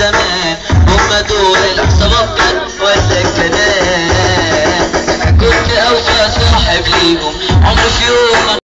زمان هم دول العصابة بجد ولا الكلام انا كنت اوفى صاحب ليهم عمري في يوم